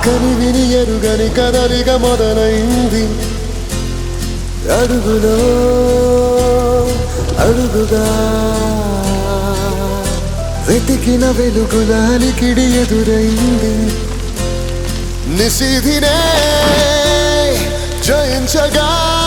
కని విని ఎరుగని కదలిక మొదలైంది అడుగులో అడుగుగా వెతికిన వెలుగులాలికిడి ఎదురైంది నిశిధినే జయించగా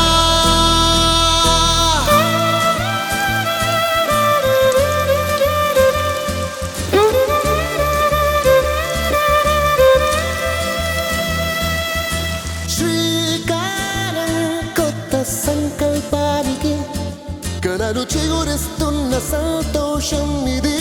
శ్రీకారం కొత్త సంకల్పానికి కలలు చిగురిస్తున్న సంతోషం ఇది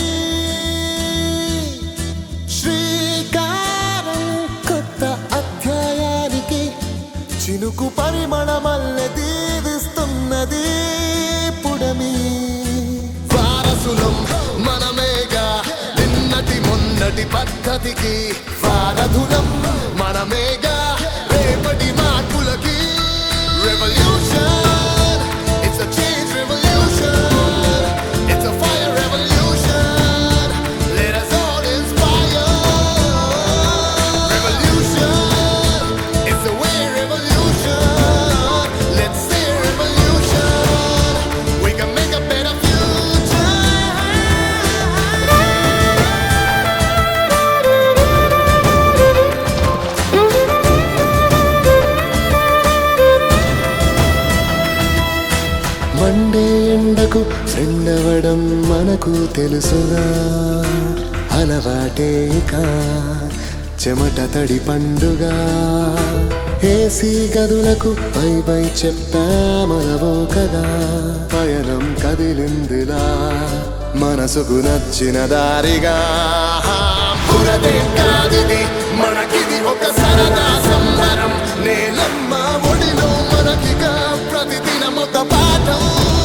శ్రీకారం కొత్త అధ్యాయానికి చినుకు పరిమళమల్లె దీవిస్తున్నది పుడమి వారసులం మనమేగా నిన్నటి మొన్నటి పద్ధతికి వారధులం మనమేగా రేపటి మార్పులకి revolution it's a change revolution it's a fire revolution let us all inspire revolution it's the way revolution let's say revolution we can make a better future మండే ఎండకు ఫ్రెండ్ అవ్వడం మనకు తెలుసుగా అలవాటే ఇక చెమట తడి పండుగ ఏసీ గదులకు పై పై చెప్పామనవోకగా పయనం కదిలిందిలా మనసుకు నచ్చిన దారిగా బురదే కాదిది మనకిది ఒక సరదా సంబరం నేలమ్మ ఒడిలో మనకిగా ప్రతిదినం ఒక పాఠం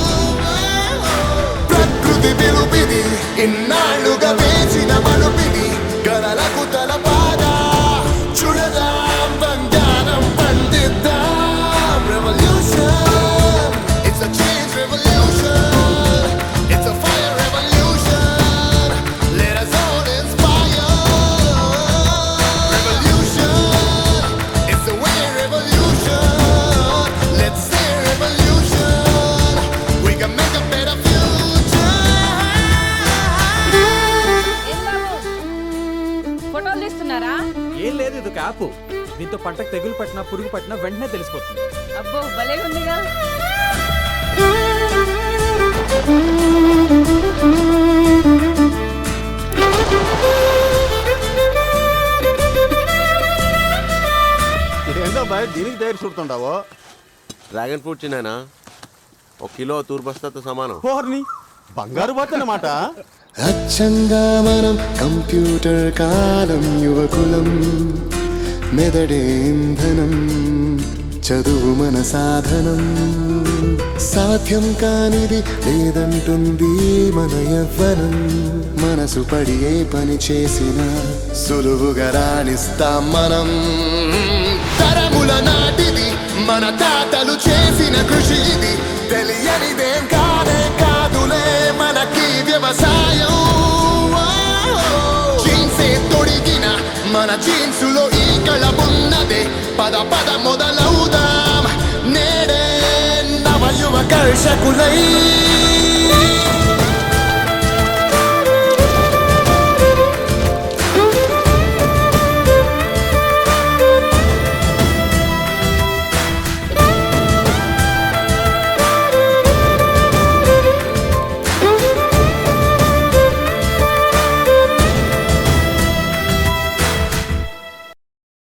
ప్రకృతి పిలుపిది ఇన్నాళ్ళుగా వేసిన మలుపిది గలలకు తల పాదా చూడదాం బంగారం పండిద్దాం revolution it's a change revolution it's a fire revolution let us all inspire revolution it's the way revolution let's say revolution we can make a better future ఏం బాబు ఫోటోలు తీస్తున్నారా ఏం లేదు ఇది ఒక యాప్ దీంతో పంటకు తెగులు పట్టినా పురుగు పట్టినా వెంటనే తెలిసిపోతుంది అబ్బో భలే ఉందిగా ఏందో బాయ్ దీనికి తయారు చూడుతుంటావో డ్రాగన్ ఫ్రూట్ చిన్నానా ఒక కిలో తూర్బస్తాతో సమానం పోర్ని బంగారు బాత్ అన్నమాట అచ్చంగా మనం కంప్యూటర్ కాలం యువకులం మెదడే ఇంధనం చదువు మన సాధనం సాధ్యం కానిది లేదంటుంది మన యవ్వనం మనసు పడి ఏ పని చేసినా సులువుగా రాణిస్తాం మనం తరముల నాటిది మన తాతలు చేసిన కృషి ఇది తెలియనిదేం కాదే కాదులే మనకి వ్యవసాయం జీన్సే తొడిగిన మన జీన్సులో ఈ కళమున్నదే పద పద మొదలవుదాం నేడే నవ యువ కర్షకులై